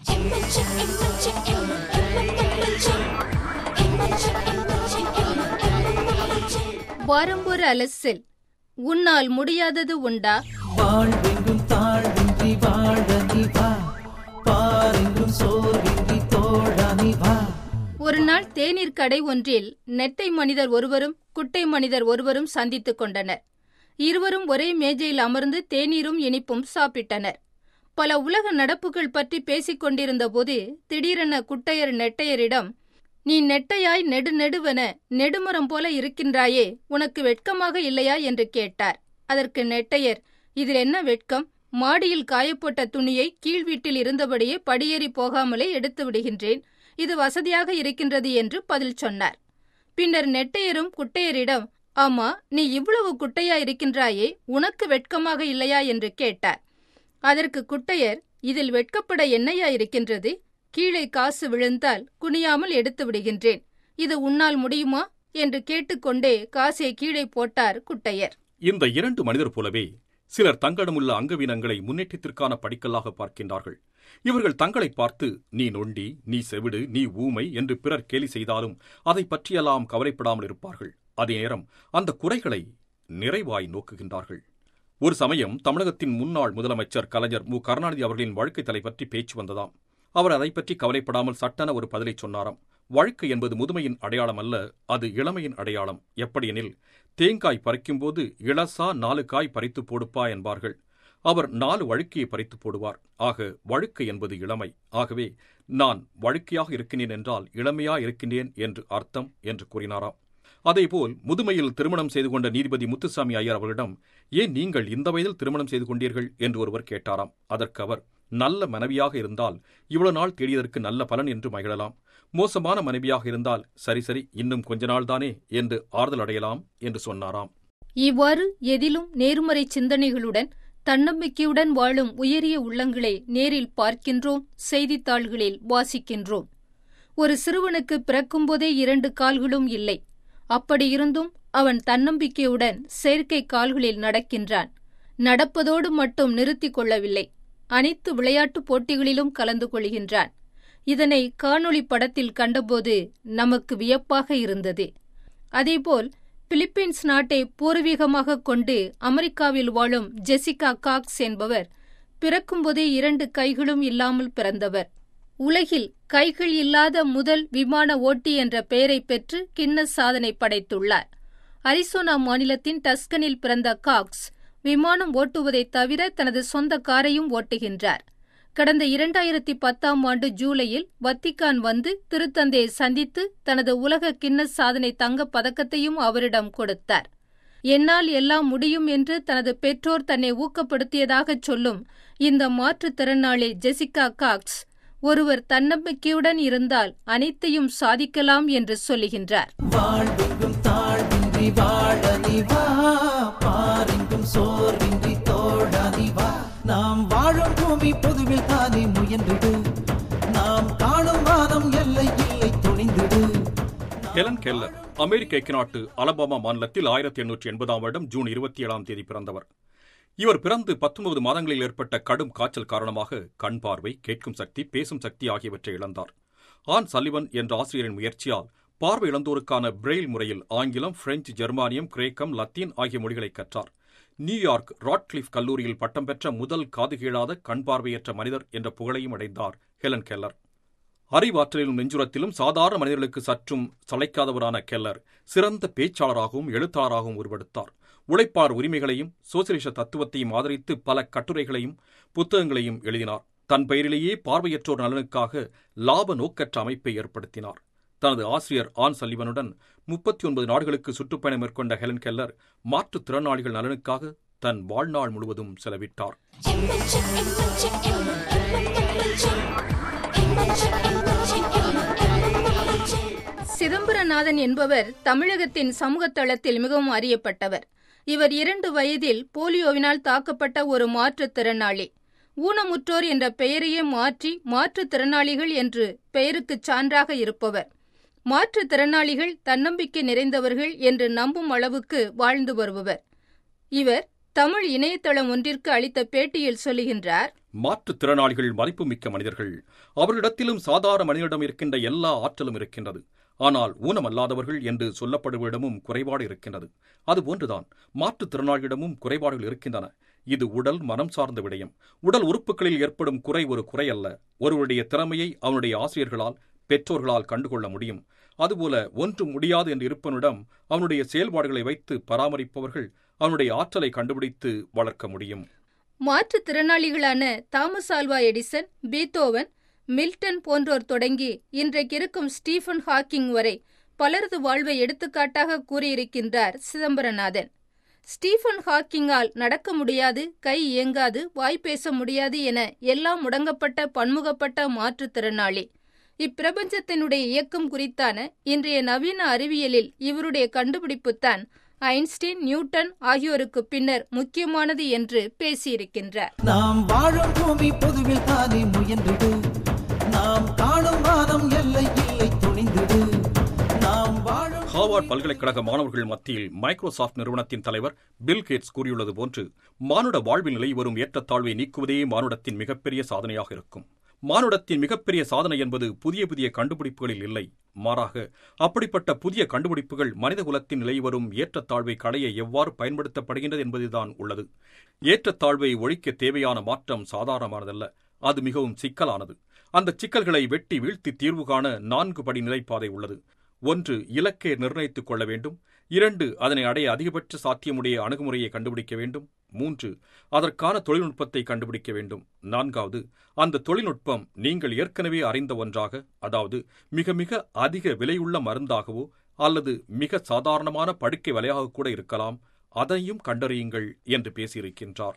வாரம்பொரு அலசில் உன்னால் முடியாதது உண்டா வாழ்வெங்கும் தாழ்வின்றி வாழ நீ வா பாரெங்கும் சோர்வின்றி தோழ நீ வா ஒரு நாள் தேநீர் கடை ஒன்றில் நெட்டை மனிதர் ஒருவரும் குட்டை மனிதர் ஒருவரும் சந்தித்துக் கொண்டனர் இருவரும் ஒரே மேஜையில் அமர்ந்து தேநீரும் இனிப்பும் சாப்பிட்டனர் பல உலக நடப்புகள் பற்றி பேசிக் கொண்டிருந்தபோது திடீரென குட்டையர் நெட்டையரிடம் நீ நெட்டையாய் நெடு நெடுவென நெடுமரம் போல இருக்கின்றாயே உனக்கு வெட்கமாக இல்லையா என்று கேட்டார் அதற்கு நெட்டையர் இதில் என்ன வெட்கம் மாடியில் காயப்போட்ட துணியை கீழ் வீட்டில் இருந்தபடியே படியேறி போகாமலே எடுத்து விடுகின்றேன் இது வசதியாக இருக்கின்றது என்று பதில் சொன்னார் பின்னர் நெட்டையரும் குட்டையரிடம் ஆமா நீ இவ்வளவு குட்டையா இருக்கின்றாயே உனக்கு வெட்கமாக இல்லையா என்று கேட்டார் அதற்கு குட்டையர் இதில் வெட்கப்பட என்னையா இருக்கின்றது கீழே காசு விழுந்தால் குனியாமல் எடுத்து விடுகின்றேன் இது உன்னால் முடியுமா என்று கேட்டுக்கொண்டே காசை கீழே போட்டார் குட்டையர் இந்த இரண்டு மனிதர் போலவே சிலர் தங்களிடமுள்ள அங்கவீனங்களை முன்னேற்றத்திற்கான படிக்கல்லாக பார்க்கின்றார்கள் இவர்கள் தங்களை பார்த்து நீ நொண்டி நீ செவிடு நீ ஊமை என்று பிறர் கேலி செய்தாலும் அதை பற்றியெல்லாம் கவலைப்படாமல் இருப்பார்கள் அதே நேரம் அந்த குறைகளை நிறைவாய் நோக்குகின்றார்கள் ஒரு சமயம் தமிழகத்தின் முன்னாள் முதலமைச்சர் கலைஞர் மு கருணாநிதி அவர்களின் வாழ்க்கை தலை பற்றி பேச்சு வந்ததாம் அவர் அதை பற்றி கவலைப்படாமல் சட்டென ஒரு பதிலை சொன்னாராம் வாழ்க்கை என்பது முதுமையின் அடையாளம் அல்ல அது இளமையின் அடையாளம் எப்படியெனில் தேங்காய் பறிக்கும்போது இளசா நாலு காய் பறித்து போடுப்பா என்பார்கள் அவர் நாலு வழுக்கையை பறித்து போடுவார் ஆக வழுக்கை என்பது இளமை ஆகவே நான் வழுக்கையாக இருக்கின்றேன் என்றால் இளமையா இருக்கின்றேன் என்று அர்த்தம் என்று கூறினாராம் அதேபோல் முதுமையில் திருமணம் செய்து கொண்ட நீதிபதி முத்துசாமி ஐயர் அவர்களிடம் ஏன் நீங்கள் இந்த வயதில் திருமணம் செய்து கொண்டீர்கள் என்று ஒருவர் கேட்டாராம் அதற்கு அவர் நல்ல மனைவியாக இருந்தால் இவ்வளவு நாள் தேடியதற்கு நல்ல பலன் என்று மகிழலாம் மோசமான மனைவியாக இருந்தால் சரி சரி இன்னும் கொஞ்ச நாள்தானே என்று ஆறுதல் அடையலாம் என்று சொன்னாராம் இவ்வாறு எதிலும் நேர்மறை சிந்தனைகளுடன் தன்னம்பிக்கையுடன் வாழும் உயரிய உள்ளங்களை நேரில் பார்க்கின்றோம் செய்தித்தாள்களில் வாசிக்கின்றோம் ஒரு சிறுவனுக்கு பிறக்கும்போதே இரண்டு கால்களும் இல்லை அப்படியிருந்தும் அவன் தன்னம்பிக்கையுடன் செயற்கை கால்களில் நடக்கின்றான் நடப்பதோடு மட்டும் நிறுத்திக் கொள்ளவில்லை அனைத்து விளையாட்டுப் போட்டிகளிலும் கலந்து கொள்கின்றான் இதனை காணொளி படத்தில் கண்டபோது நமக்கு வியப்பாக இருந்தது அதேபோல் பிலிப்பீன்ஸ் நாட்டை பூர்வீகமாக கொண்டு அமெரிக்காவில் வாழும் ஜெசிகா காக்ஸ் என்பவர் பிறக்கும்போதே இரண்டு கைகளும் இல்லாமல் பிறந்தவர் உலகில் கைகள் இல்லாத முதல் விமான ஓட்டி என்ற பெயரை பெற்று கின்னஸ் சாதனை படைத்துள்ளார் அரிசோனா மாநிலத்தின் டஸ்கனில் பிறந்த காக்ஸ் விமானம் ஓட்டுவதைத் தவிர தனது சொந்த காரையும் ஓட்டுகின்றார் கடந்த இரண்டாயிரத்தி பத்தாம் ஆண்டு ஜூலையில் வத்திக்கான் வந்து திருத்தந்தையை சந்தித்து தனது உலக கின்னஸ் சாதனை தங்கப் பதக்கத்தையும் அவரிடம் கொடுத்தார் என்னால் எல்லாம் முடியும் என்று தனது பெற்றோர் தன்னை ஊக்கப்படுத்தியதாகச் சொல்லும் இந்த மாற்றுத்திறனாளி ஜெசிகா காக்ஸ் ஒருவர் தன்னம்பிக்கையுடன் இருந்தால் அனைத்தையும் சாதிக்கலாம் என்று சொல்லுகின்றார் வாழ்வெங்கும் தாழ்வின்றி வாழ நீ வா பாரெங்கும் சோர்வின்றி தோழ நீ வா நாம் வாழும் பூமி பொதுவில் தானே முயன்றிடு நாம் காணும் வானம் எல்லை இல்லை துணிந்திடு ஹெலன் கெல்லர் அமெரிக்க ஐக்கிய அலபாமா மாநிலத்தில் ஆயிரத்தி எண்ணூற்றி எண்பதாம் வருடம் ஜூன் இருபத்தி ஏழாம் தேதி பிறந்தவர் இவர் பிறந்து பத்தொன்பது மாதங்களில் ஏற்பட்ட கடும் காய்ச்சல் காரணமாக கண் பார்வை கேட்கும் சக்தி பேசும் சக்தி ஆகியவற்றை இழந்தார் ஆன் சல்லிவன் என்ற ஆசிரியரின் முயற்சியால் பார்வை இழந்தோருக்கான பிரெயில் முறையில் ஆங்கிலம் பிரெஞ்சு ஜெர்மானியம் கிரேக்கம் லத்தீன் ஆகிய மொழிகளை கற்றார் நியூயார்க் ராட்கிளிஃப் கல்லூரியில் பட்டம் பெற்ற முதல் காது கேளாத கண் பார்வையற்ற மனிதர் என்ற புகழையும் அடைந்தார் ஹெலன் கெல்லர் அறிவாற்றலிலும் நெஞ்சுரத்திலும் சாதாரண மனிதர்களுக்கு சற்றும் சளைக்காதவரான கெல்லர் சிறந்த பேச்சாளராகவும் எழுத்தாளராகவும் உருவெடுத்தார் உழைப்பார் உரிமைகளையும் சோசியலிச தத்துவத்தையும் ஆதரித்து பல கட்டுரைகளையும் புத்தகங்களையும் எழுதினார் தன் பெயரிலேயே பார்வையற்றோர் நலனுக்காக லாப நோக்கற்ற அமைப்பை ஏற்படுத்தினார் தனது ஆசிரியர் ஆன் சல்லிவனுடன் முப்பத்தி ஒன்பது நாடுகளுக்கு சுற்றுப்பயணம் மேற்கொண்ட ஹெலன் கெல்லர் மாற்றுத்திறனாளிகள் நலனுக்காக தன் வாழ்நாள் முழுவதும் செலவிட்டார் சிதம்பரநாதன் என்பவர் தமிழகத்தின் சமூக தளத்தில் மிகவும் அறியப்பட்டவர் இவர் இரண்டு வயதில் போலியோவினால் தாக்கப்பட்ட ஒரு மாற்றுத்திறனாளி ஊனமுற்றோர் என்ற பெயரையே மாற்றி மாற்றுத்திறனாளிகள் என்று பெயருக்குச் சான்றாக இருப்பவர் மாற்றுத்திறனாளிகள் தன்னம்பிக்கை நிறைந்தவர்கள் என்று நம்பும் அளவுக்கு வாழ்ந்து வருபவர் இவர் தமிழ் இணையதளம் ஒன்றிற்கு அளித்த பேட்டியில் சொல்லுகின்றார் மாற்றுத்திறனாளிகள் மதிப்புமிக்க மனிதர்கள் அவர்களிடத்திலும் சாதாரண மனிதனிடம் இருக்கின்ற எல்லா ஆற்றலும் இருக்கின்றது ஆனால் ஊனமல்லாதவர்கள் என்று சொல்லப்படுவரிடமும் குறைபாடு இருக்கின்றது அதுபோன்றுதான் மாற்றுத்திறனாளிகளிடமும் குறைபாடுகள் இருக்கின்றன இது உடல் மனம் சார்ந்த விடயம் உடல் உறுப்புகளில் ஏற்படும் குறை ஒரு குறை அல்ல ஒருவருடைய திறமையை அவனுடைய ஆசிரியர்களால் பெற்றோர்களால் கண்டுகொள்ள முடியும் அதுபோல ஒன்று முடியாது என்று இருப்பவனிடம் அவனுடைய செயல்பாடுகளை வைத்து பராமரிப்பவர்கள் அவனுடைய ஆற்றலை கண்டுபிடித்து வளர்க்க முடியும் மாற்றுத்திறனாளிகளான Thomas Alva Edison Beethoven Milton போன்றோர் தொடங்கி இன்றைக்கு இருக்கும் ஸ்டீஃபன் ஹாக்கிங் வரை பலரது வாழ்வை எடுத்துக்காட்டாக கூறியிருக்கின்றார் சிதம்பரநாதன் ஸ்டீஃபன் ஹாக்கிங்கால் நடக்க முடியாது கை இயங்காது வாய் பேச முடியாது என எல்லாம் முடங்கப்பட்ட பன்முகப்பட்ட மாற்றுத்திறனாளி இப்பிரபஞ்சத்தினுடைய இயக்கம் குறித்தான இன்றைய நவீன அறிவியலில் இவருடைய கண்டுபிடிப்புத்தான் ஐன்ஸ்டீன் நியூட்டன் ஆகியோருக்கு பின்னர் முக்கியமானது என்று பேசியிருக்கின்றார் நாம் வாழும் பூமி பொதுவில் தானே முயன்றிடு நாம் காணும் வானம் எல்லை இல்லை துணிந்திடு நாம் வாழும் ஹார்வர்ட் பல்கலைக்கழக மாணவர்கள் மத்தியில் மைக்ரோசாஃப்ட் நிறுவனத்தின் தலைவர் பில் கேட்ஸ் கூறியுள்ளது போன்று மானுட வாழ்வில் நிலை வரும் ஏற்றத்தாழ்வை நீக்குவதே மானுடத்தின் மிகப்பெரிய சாதனையாக இருக்கும் மானுடத்தின் மிகப்பெரிய சாதனை என்பது புதிய புதிய கண்டுபிடிப்புகளில் இல்லை மாறாக அப்படிப்பட்ட புதிய கண்டுபிடிப்புகள் மனித குலத்தின் நிலை வரும் ஏற்றத்தாழ்வை களைய எவ்வாறு பயன்படுத்தப்படுகின்றது என்பதுதான் உள்ளது ஏற்றத்தாழ்வை ஒழிக்க தேவையான மாற்றம் சாதாரணமானதல்ல அது மிகவும் சிக்கலானது அந்த சிக்கல்களை வெட்டி வீழ்த்தி தீர்வு காண நான்கு படி நிலைப்பாதை உள்ளது ஒன்று இலக்கை நிர்ணயித்துக் கொள்ள வேண்டும் இரண்டு அதனை அடைய அதிகபட்ச சாத்தியமுடைய அணுகுமுறையை கண்டுபிடிக்க வேண்டும் மூன்று அதற்கான தொழில்நுட்பத்தை கண்டுபிடிக்க வேண்டும் நான்காவது அந்த தொழில்நுட்பம் நீங்கள் ஏற்கனவே அறிந்த ஒன்றாக அதாவது மிக மிக அதிக விலையுள்ள மருந்தாகவோ அல்லது மிக சாதாரணமான படுக்கை வலையாக கூட இருக்கலாம் அதையும் கண்டறியுங்கள் என்று பேசியிருக்கின்றார்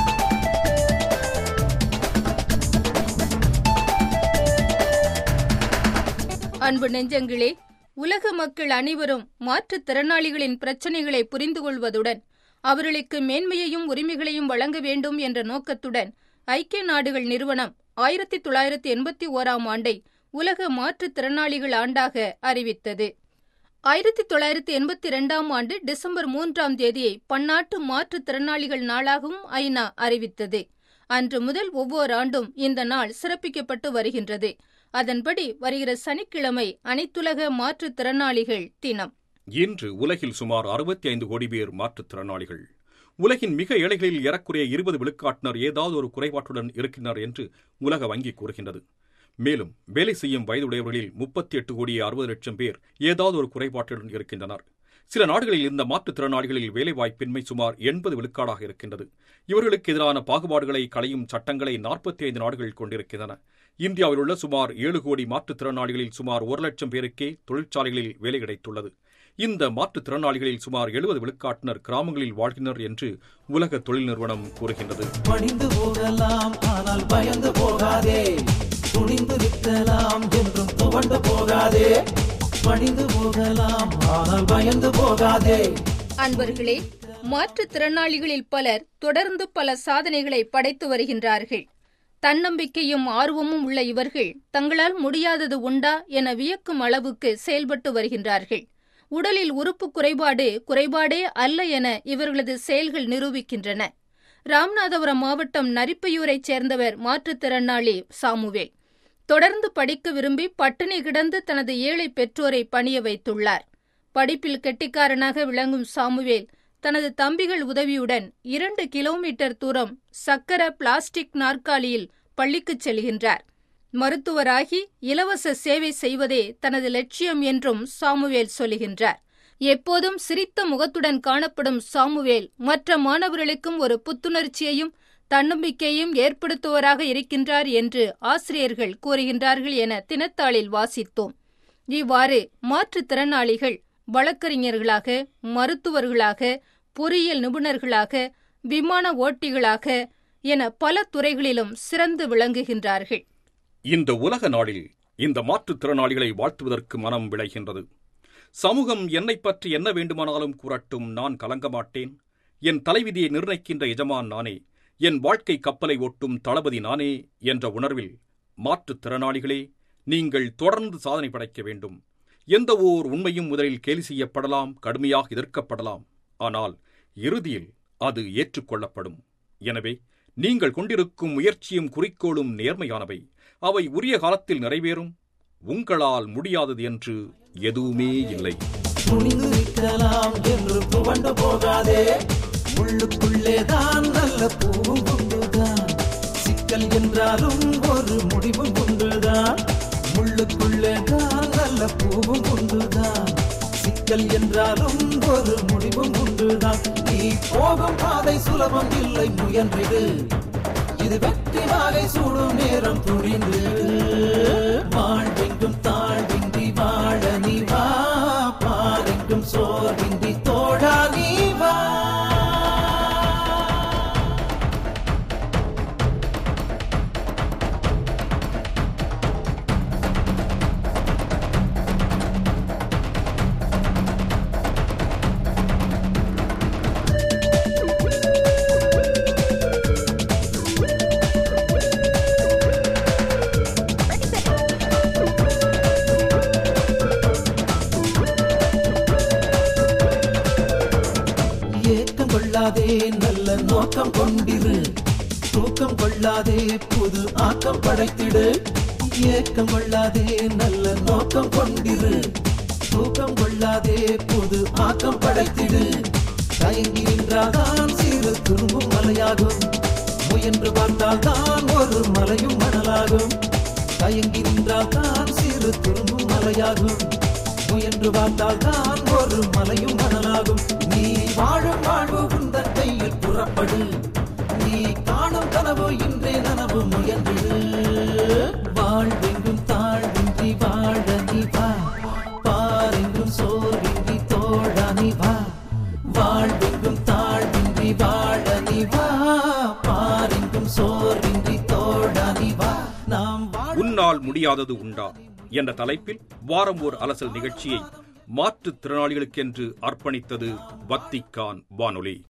அன்பு நெஞ்சங்களே உலக மக்கள் அனைவரும் மாற்றுத்திறனாளிகளின் பிரச்சனைகளை புரிந்து கொள்வதுடன் அவர்களுக்கு மேன்மையையும் உரிமைகளையும் வழங்க வேண்டும் என்ற நோக்கத்துடன் ஐக்கிய நாடுகள் நிறுவனம் ஆயிரத்தி தொள்ளாயிரத்தி எண்பத்தி ஓராம் ஆண்டை உலக மாற்றுத்திறனாளிகள் ஆண்டாக அறிவித்தது ஆயிரத்தி தொள்ளாயிரத்தி எண்பத்தி இரண்டாம் ஆண்டு டிசம்பர் மூன்றாம் தேதியை பன்னாட்டு மாற்றுத்திறனாளிகள் நாளாகவும் ஐநா அறிவித்தது அன்று முதல் ஒவ்வொரு ஆண்டும் இந்த நாள் சிறப்பிக்கப்பட்டு வருகின்றது அதன்படி வருகிற சனிக்கிழமை அனைத்துலக மாற்றுத்திறனாளிகள் தினம் இன்று உலகில் சுமார் அறுபத்தி ஐந்து கோடி பேர் மாற்றுத்திறனாளிகள் உலகின் மிக ஏழைகளில் ஏறக்குறைய இருபது விழுக்காட்டினர் ஏதாவது ஒரு குறைபாட்டுடன் இருக்கின்றனர் என்று உலக வங்கி கூறுகின்றது மேலும் வேலை செய்யும் வயதுடையவர்களில் முப்பத்தி எட்டு கோடியே அறுபது லட்சம் பேர் ஏதாவது ஒரு குறைபாட்டுடன் இருக்கின்றனர் சில நாடுகளில் இந்த மாற்றுத்திறனாளிகளில் வேலைவாய்ப்பின்மை சுமார் எண்பது விழுக்காடாக இருக்கின்றது இவர்களுக்கு எதிரான பாகுபாடுகளை களையும் சட்டங்களை நாற்பத்தி ஐந்து நாடுகள் கொண்டிருக்கின்றன இந்தியாவில் உள்ள சுமார் ஏழு கோடி மாற்றுத்திறனாளிகளில் சுமார் ஒரு லட்சம் பேருக்கே தொழிற்சாலைகளில் வேலை கிடைத்துள்ளது இந்த மாற்றுத்திறனாளிகளில் சுமார் எழுபது விழுக்காட்டினர் கிராமங்களில் வாழ்கின்றனர் என்று உலக தொழில் நிறுவனம் கூறுகின்றது பணிந்து போகலாம் ஆனால் பயந்து போகாதே துணிந்து நிற்கலாம் என்றும் துவண்டு போகாதே பணிந்து போகலாம் ஆனால் பயந்து போகாதே அன்பர்களே மாற்றுத்திறனாளிகளில் பலர் தொடர்ந்து பல சாதனைகளை படைத்து வருகின்றார்கள் தன்னம்பிக்கையும் ஆர்வமும் உள்ள இவர்கள் தங்களால் முடியாதது உண்டா என வியக்கும் அளவுக்கு செயல்பட்டு வருகின்றார்கள் உடலில் உறுப்பு குறைபாடு குறைபாடே அல்ல என இவர்களது செயல்கள் நிரூபிக்கின்றன ராமநாதபுரம் மாவட்டம் நரிப்பையூரைச் சேர்ந்தவர் மாற்றுத்திறனாளி சாமுவேல் தொடர்ந்து படிக்க விரும்பி பட்டினி கிடந்து தனது ஏழை பெற்றோரை பணிய வைத்துள்ளார் படிப்பில் கெட்டிக்காரனாக விளங்கும் சாமுவேல் தனது தம்பிகள் உதவியுடன் இரண்டு கிலோமீட்டர் தூரம் சக்கர பிளாஸ்டிக் நாற்காலியில் பள்ளிக்குச் செல்கின்றார் மருத்துவராகி இலவச சேவை செய்வதே தனது லட்சியம் என்றும் சாமுவேல் சொல்லுகின்றார் எப்போதும் சிரித்த முகத்துடன் காணப்படும் சாமுவேல் மற்ற மாணவர்களுக்கும் ஒரு புத்துணர்ச்சியையும் தன்னம்பிக்கையும் ஏற்படுத்துவராக இருக்கின்றார் என்று ஆசிரியர்கள் கூறுகின்றார்கள் என தினத்தாளில் வாசித்தோம் இவ்வாறு மாற்றுத்திறனாளிகள் வழக்கறிஞர்களாக மருத்துவர்களாக பொறியியல் நிபுணர்களாக விமான ஓட்டிகளாக என பல துறைகளிலும் சிறந்து விளங்குகின்றார்கள் இந்த உலக நாளில் இந்த மாற்றுத்திறனாளிகளை வாழ்த்துவதற்கு மனம் விளைகின்றது சமூகம் என்னை பற்றி என்ன வேண்டுமானாலும் கூறட்டும் நான் கலங்க மாட்டேன் என் தலைவிதியை நிர்ணயிக்கின்ற எஜமான் நானே என் வாழ்க்கை கப்பலை ஓட்டும் தளபதி நானே என்ற உணர்வில் மாற்றுத்திறனாளிகளே நீங்கள் தொடர்ந்து சாதனை படைக்க வேண்டும் எந்த ஓர் உண்மையும் முதலில் கேலி செய்யப்படலாம் கடுமையாக எதிர்க்கப்படலாம் ஆனால் இறுதியில் அது ஏற்றுக்கொள்ளப்படும் எனவே நீங்கள் கொண்டிருக்கும் முயற்சியும் குறிக்கோளும் நேர்மையானவை அவை உரிய காலத்தில் நிறைவேறும் உங்களால் முடியாதது என்று எதுவுமே இல்லை துணிந்து நிற்கலாம் என்று துவண்டு போகாதே உள்ளுக்குள்ளே தான் நல்ல பூவும் உண்டுதான் சிக்கல் என்றாலும் ஒரு முடிவும் உண்டுதான் முள்ளுக்குள்ளே தான் நல்ல பூவும் உண்டுதான் சிக்கல் என்றாலும் ஒரு முடிவும் உண்டுதான் நீ போகும் பாதை சுலபம் இல்லை முயன்றிடு இது வெற்றி வாகை சூடும் நேரம் துணிந்து வாழ்வெங்கும் தாழ்வின்றி வாழ நீ வா பாரெங்கும் சோர்வின்றி தோழா நீ வா ஏக்கம் கொள்ளாதே நல்ல நோக்கம் கொண்டிரு தூக்கம் கொள்ளாதே புது ஆக்கம் படைத்திடு ஏக்கம் கொள்ளாதே நல்ல நோக்கம் கொண்டிரு தூக்கம் கொள்ளாதே புது ஆக்கம் படைத்திடு தயங்கி நின்றால்தான் சிறு துரும்பும் மலையாகும் முயன்று பார்த்தால் தான் ஒரு மலையும் மணலாகும் தயங்கி நின்றால் தான் சிறு துரும்பும் மலையாகும் முயன்று பார்த்தால் தான் ஒரு மலையும் மணலாகும் நீ வாழும் வாழ்வு உந்தன் கையில் புறப்படு நீ காணும் கனவு இன்றே நனவு முயன்று வாழ்வெங்கும் தாழ்வின்றி வாழ நீ வா பாரெங்கும் சோர்வின்றி தோழா நீ வா வாழ்வெங்கும் தாழ்வின்றி வாழ நீ வா பாரெங்கும் சோர்வின்றி தோழா நீ வா நாம் வாழ உன்னால் முடியாதது உண்டா என்ற தலைப்பில் வாரம் ஓர் அலசல் நிகழ்ச்சியை மாற்றுத் திறனாளிகளுக்கென்று அர்ப்பணித்தது வத்திக்கான் வானொலி